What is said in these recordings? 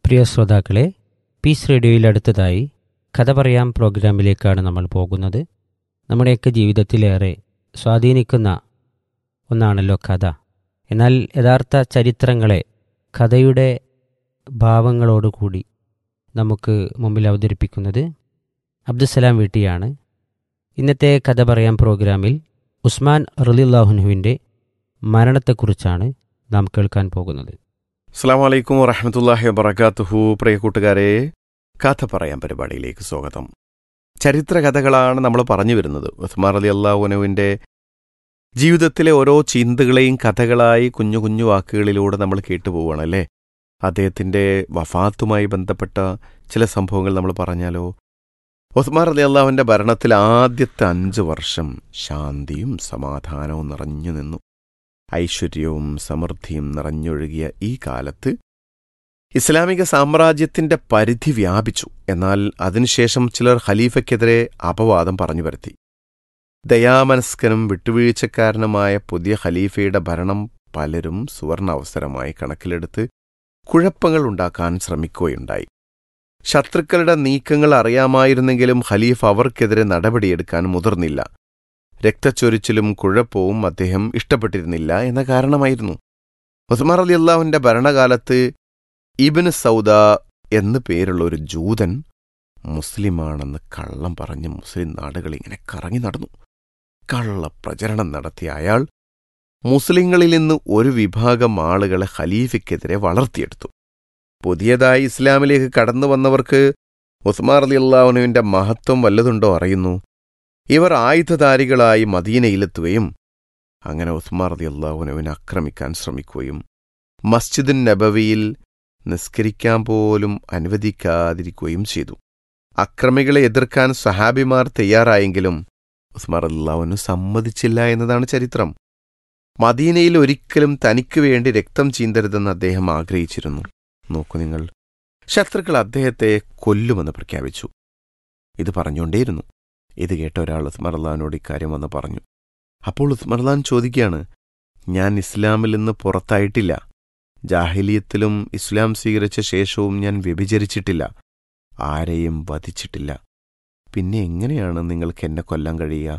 പ്രിയ ശ്രോതാക്കളെ പീസ് റേഡിയോയിൽ അടുത്തതായി കഥ പറയാം പ്രോഗ്രാമിലേക്കാണ് നമ്മൾ പോകുന്നത് നമ്മുടെയൊക്കെ ജീവിതത്തിലേറെ സ്വാധീനിക്കുന്ന ഒന്നാണല്ലോ കഥ എന്നാൽ യഥാർത്ഥ ചരിത്രങ്ങളെ കഥയുടെ ഭാവങ്ങളോടുകൂടി നമുക്ക് മുമ്പിൽ അവതരിപ്പിക്കുന്നത് അബ്ദുസലാം വീട്ടിയാണ് ഇന്നത്തെ കഥ പറയാം പ്രോഗ്രാമിൽ ഉസ്മാൻ റലിള്ളാഹുനുവിൻ്റെ മരണത്തെക്കുറിച്ചാണ് നാം കേൾക്കാൻ പോകുന്നത് അസ്സാം വലൈക്കും വറഹമത്തല്ലാഹി വബർക്കാത്തുഹു പ്രിയ കൂട്ടുകാരെ കഥ പറയാൻ പരിപാടിയിലേക്ക് സ്വാഗതം ചരിത്ര കഥകളാണ് നമ്മൾ പറഞ്ഞു വരുന്നത് ഉസ്മാർ അലി അള്ളാഹുനുവിൻ്റെ ജീവിതത്തിലെ ഓരോ ചിന്തകളെയും കഥകളായി കുഞ്ഞു കുഞ്ഞു വാക്കുകളിലൂടെ നമ്മൾ കേട്ടുപോവുകയാണ് അല്ലേ അദ്ദേഹത്തിൻ്റെ വഫാത്തുമായി ബന്ധപ്പെട്ട ചില സംഭവങ്ങൾ നമ്മൾ പറഞ്ഞാലോ ഉസ്മാർ അലി അള്ളാഹുവിൻ്റെ ഭരണത്തിൽ ആദ്യത്തെ അഞ്ച് വർഷം ശാന്തിയും സമാധാനവും നിറഞ്ഞു നിന്നു ഐശ്വര്യവും സമൃദ്ധിയും നിറഞ്ഞൊഴുകിയ ഈ കാലത്ത് ഇസ്ലാമിക സാമ്രാജ്യത്തിന്റെ പരിധി വ്യാപിച്ചു എന്നാൽ അതിനുശേഷം ചിലർ ഖലീഫയ്ക്കെതിരെ അപവാദം പറഞ്ഞു വരുത്തി ദയാമനസ്കനും വിട്ടുവീഴ്ചക്കാരനുമായ പുതിയ ഖലീഫയുടെ ഭരണം പലരും സുവർണ അവസരമായി കണക്കിലെടുത്ത് കുഴപ്പങ്ങൾ ഉണ്ടാക്കാൻ ശ്രമിക്കുകയുണ്ടായി ശത്രുക്കളുടെ നീക്കങ്ങൾ അറിയാമായിരുന്നെങ്കിലും ഖലീഫ് അവർക്കെതിരെ നടപടിയെടുക്കാൻ മുതിർന്നില്ല രക്തച്ചൊരിച്ചിലും കുഴപ്പവും അദ്ദേഹം ഇഷ്ടപ്പെട്ടിരുന്നില്ല എന്ന കാരണമായിരുന്നു ഉസ്മാർ അലി അള്ളാഹുവിന്റെ ഭരണകാലത്ത് ഇബിന് സൗദ എന്നു പേരുള്ള ഒരു ജൂതൻ മുസ്ലിമാണെന്ന് കള്ളം പറഞ്ഞ് മുസ്ലിം നാടുകൾ ഇങ്ങനെ കറങ്ങി നടന്നു കള്ള പ്രചരണം നടത്തിയ അയാൾ മുസ്ലിങ്ങളിൽ നിന്ന് ഒരു വിഭാഗം ആളുകളെ ഖലീഫയ്ക്കെതിരെ വളർത്തിയെടുത്തു പുതിയതായി ഇസ്ലാമിലേക്ക് കടന്നു വന്നവർക്ക് ഉസ്മാർ അലി അള്ളാഹുനുവിന്റെ മഹത്വം വല്ലതുണ്ടോ അറിയുന്നു ഇവർ ആയുധധാരികളായി മദീനയിലെത്തുകയും അങ്ങനെ ഉസ്മാർ റതി അള്ളാഹുനുവിനെ ആക്രമിക്കാൻ ശ്രമിക്കുകയും മസ്ജിദുൻ നബവിയിൽ നിസ്കരിക്കാൻ പോലും അനുവദിക്കാതിരിക്കുകയും ചെയ്തു അക്രമികളെ എതിർക്കാൻ സഹാബിമാർ തയ്യാറായെങ്കിലും ഉസ്മാർ അള്ളാഹുനു സമ്മതിച്ചില്ല എന്നതാണ് ചരിത്രം മദീനയിൽ ഒരിക്കലും തനിക്കു വേണ്ടി രക്തം ചീന്തരുതെന്ന് അദ്ദേഹം ആഗ്രഹിച്ചിരുന്നു നോക്കൂ നിങ്ങൾ ശത്രുക്കൾ അദ്ദേഹത്തെ കൊല്ലുമെന്ന് പ്രഖ്യാപിച്ചു ഇത് പറഞ്ഞുകൊണ്ടേയിരുന്നു ഇത് കേട്ട ഒരാൾ ഉസ്മർലാനോട് ഇക്കാര്യം വന്ന് പറഞ്ഞു അപ്പോൾ ഉസ്മർലാൻ ചോദിക്കുകയാണ് ഞാൻ ഇസ്ലാമിൽ നിന്ന് പുറത്തായിട്ടില്ല ജാഹിലിയത്തിലും ഇസ്ലാം സ്വീകരിച്ച ശേഷവും ഞാൻ വ്യഭിചരിച്ചിട്ടില്ല ആരെയും വധിച്ചിട്ടില്ല പിന്നെ എങ്ങനെയാണ് നിങ്ങൾക്ക് എന്നെ കൊല്ലാൻ കഴിയുക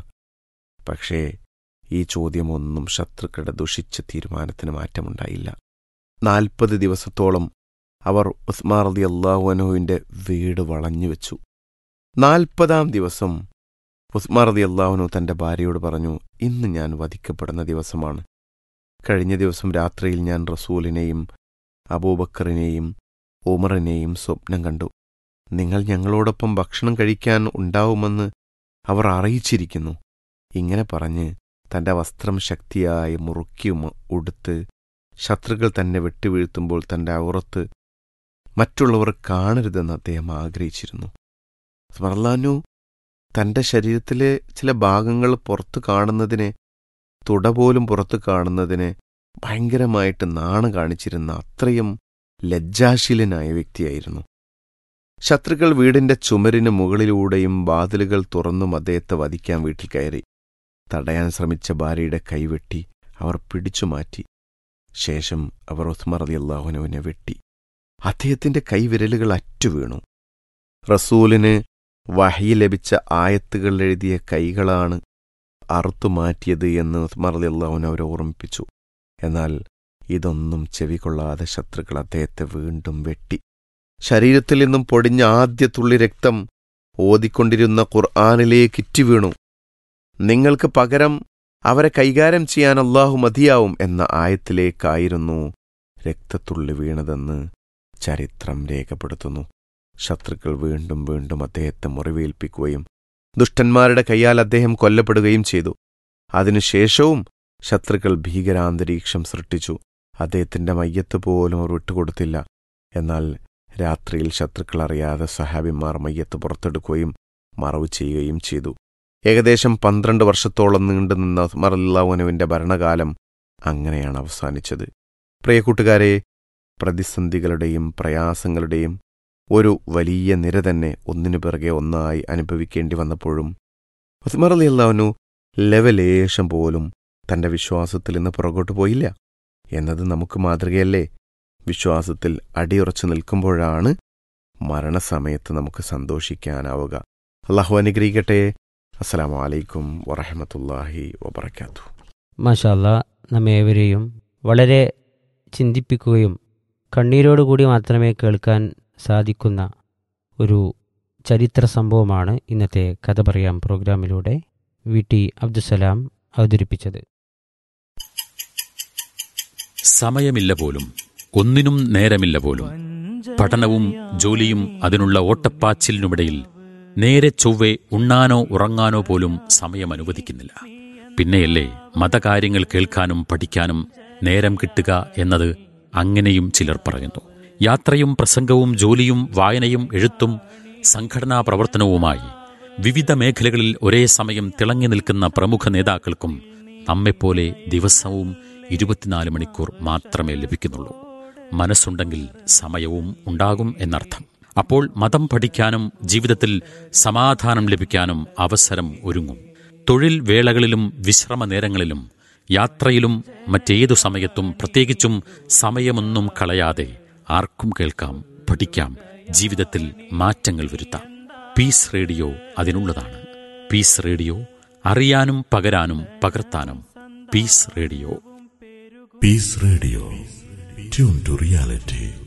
പക്ഷേ ഈ ചോദ്യമൊന്നും ശത്രുക്കളുടെ ദുഷിച്ച തീരുമാനത്തിന് മാറ്റമുണ്ടായില്ല നാൽപ്പത് ദിവസത്തോളം അവർ ഉസ്മാർ അലി അള്ളാഹുഅനുവിന്റെ വീട് വളഞ്ഞുവെച്ചു നാൽപ്പതാം ദിവസം ഉസ്മാർ അലി അള്ളാഹുനു തന്റെ ഭാര്യയോട് പറഞ്ഞു ഇന്ന് ഞാൻ വധിക്കപ്പെടുന്ന ദിവസമാണ് കഴിഞ്ഞ ദിവസം രാത്രിയിൽ ഞാൻ റസൂലിനെയും അബൂബക്കറിനെയും ഉമറിനെയും സ്വപ്നം കണ്ടു നിങ്ങൾ ഞങ്ങളോടൊപ്പം ഭക്ഷണം കഴിക്കാൻ ഉണ്ടാവുമെന്ന് അവർ അറിയിച്ചിരിക്കുന്നു ഇങ്ങനെ പറഞ്ഞ് തന്റെ വസ്ത്രം ശക്തിയായി മുറുക്കി ഉടുത്ത് ശത്രുക്കൾ തന്നെ വെട്ടിവീഴ്ത്തുമ്പോൾ തന്റെ ഔറത്ത് മറ്റുള്ളവർ കാണരുതെന്ന് അദ്ദേഹം ആഗ്രഹിച്ചിരുന്നു സ്മർലാനു തന്റെ ശരീരത്തിലെ ചില ഭാഗങ്ങൾ പുറത്തു കാണുന്നതിന് തുട പോലും പുറത്തു കാണുന്നതിന് ഭയങ്കരമായിട്ട് നാണ് കാണിച്ചിരുന്ന അത്രയും ലജ്ജാശീലനായ വ്യക്തിയായിരുന്നു ശത്രുക്കൾ വീടിന്റെ ചുമരിന് മുകളിലൂടെയും വാതിലുകൾ തുറന്നും അദ്ദേഹത്തെ വധിക്കാൻ വീട്ടിൽ കയറി തടയാൻ ശ്രമിച്ച ഭാര്യയുടെ കൈവെട്ടി അവർ പിടിച്ചുമാറ്റി ശേഷം അവർ ഉസ്മർ അലി അള്ളാഹുനുവിനെ വെട്ടി അദ്ദേഹത്തിന്റെ കൈവിരലുകൾ അറ്റുവീണു റസൂലിന് വഹി ലഭിച്ച ആയത്തുകൾ എഴുതിയ കൈകളാണ് അറുത്തുമാറ്റിയത് എന്ന് ഉസ്മർ അലി അള്ളാഹുൻ അവരെ ഓർമ്മിപ്പിച്ചു എന്നാൽ ഇതൊന്നും ചെവികൊള്ളാതെ ശത്രുക്കൾ അദ്ദേഹത്തെ വീണ്ടും വെട്ടി ശരീരത്തിൽ നിന്നും പൊടിഞ്ഞ ആദ്യ തുള്ളി രക്തം ഓതിക്കൊണ്ടിരുന്ന ഖുർആാനിലേക്ക് ഇറ്റുവീണു നിങ്ങൾക്ക് പകരം അവരെ കൈകാര്യം ചെയ്യാൻ അള്ളാഹു മതിയാവും എന്ന ആയത്തിലേക്കായിരുന്നു രക്തത്തുള്ളി വീണതെന്ന് ചരിത്രം രേഖപ്പെടുത്തുന്നു ശത്രുക്കൾ വീണ്ടും വീണ്ടും അദ്ദേഹത്തെ മുറിവേൽപ്പിക്കുകയും ദുഷ്ടന്മാരുടെ കൈയാൽ അദ്ദേഹം കൊല്ലപ്പെടുകയും ചെയ്തു അതിനുശേഷവും ശത്രുക്കൾ ഭീകരാന്തരീക്ഷം സൃഷ്ടിച്ചു അദ്ദേഹത്തിന്റെ മയ്യത്ത് പോലും അവർ വിട്ടുകൊടുത്തില്ല എന്നാൽ രാത്രിയിൽ ശത്രുക്കൾ അറിയാതെ സഹാബിമാർ മയ്യത്ത് പുറത്തെടുക്കുകയും മറവ് ചെയ്യുകയും ചെയ്തു ഏകദേശം പന്ത്രണ്ട് വർഷത്തോളം നീണ്ടുനിന്ന മറല്ലാവുനുവിന്റെ ഭരണകാലം അങ്ങനെയാണ് അവസാനിച്ചത് പ്രിയ കൂട്ടുകാരെ പ്രതിസന്ധികളുടെയും പ്രയാസങ്ങളുടെയും ഒരു വലിയ നിര തന്നെ ഒന്നിനു പിറകെ ഒന്നായി അനുഭവിക്കേണ്ടി വന്നപ്പോഴും ഉസ്മർ അലി അള്ളാഹുനു ലെവലേശം പോലും തന്റെ വിശ്വാസത്തിൽ നിന്ന് പുറകോട്ട് പോയില്ല എന്നത് നമുക്ക് മാതൃകയല്ലേ വിശ്വാസത്തിൽ അടിയുറച്ചു നിൽക്കുമ്പോഴാണ് മരണസമയത്ത് നമുക്ക് സന്തോഷിക്കാനാവുക അള്ളാഹു അനുഗ്രഹിക്കട്ടെ അസ്സലാമു അലൈക്കും വറഹമത്തല്ലാഹി വബർക്കാത്തു മാഷാല്ല നമ്മേവരെയും വളരെ ചിന്തിപ്പിക്കുകയും കണ്ണീരോടുകൂടി മാത്രമേ കേൾക്കാൻ സാധിക്കുന്ന ഒരു ചരിത്ര സംഭവമാണ് ഇന്നത്തെ കഥ പറയാം പ്രോഗ്രാമിലൂടെ വി ടി അബ്ദുസലാം അവതരിപ്പിച്ചത് സമയമില്ല പോലും ഒന്നിനും നേരമില്ല പോലും പഠനവും ജോലിയും അതിനുള്ള ഓട്ടപ്പാച്ചിലിനുമിടയിൽ നേരെ ചൊവ്വെ ഉണ്ണാനോ ഉറങ്ങാനോ പോലും സമയം അനുവദിക്കുന്നില്ല പിന്നെയല്ലേ മതകാര്യങ്ങൾ കേൾക്കാനും പഠിക്കാനും നേരം കിട്ടുക എന്നത് അങ്ങനെയും ചിലർ പറയുന്നു യാത്രയും പ്രസംഗവും ജോലിയും വായനയും എഴുത്തും സംഘടനാ പ്രവർത്തനവുമായി വിവിധ മേഖലകളിൽ ഒരേ സമയം തിളങ്ങി നിൽക്കുന്ന പ്രമുഖ നേതാക്കൾക്കും നമ്മെപ്പോലെ ദിവസവും ഇരുപത്തിനാല് മണിക്കൂർ മാത്രമേ ലഭിക്കുന്നുള്ളൂ മനസ്സുണ്ടെങ്കിൽ സമയവും ഉണ്ടാകും എന്നർത്ഥം അപ്പോൾ മതം പഠിക്കാനും ജീവിതത്തിൽ സമാധാനം ലഭിക്കാനും അവസരം ഒരുങ്ങും തൊഴിൽ വേളകളിലും വിശ്രമ നേരങ്ങളിലും യാത്രയിലും മറ്റേതു സമയത്തും പ്രത്യേകിച്ചും സമയമൊന്നും കളയാതെ ആർക്കും കേൾക്കാം പഠിക്കാം ജീവിതത്തിൽ മാറ്റങ്ങൾ വരുത്താം പീസ് റേഡിയോ അതിനുള്ളതാണ് പീസ് റേഡിയോ അറിയാനും പകരാനും പകർത്താനും peace radio Peace Radio. Tune to reality.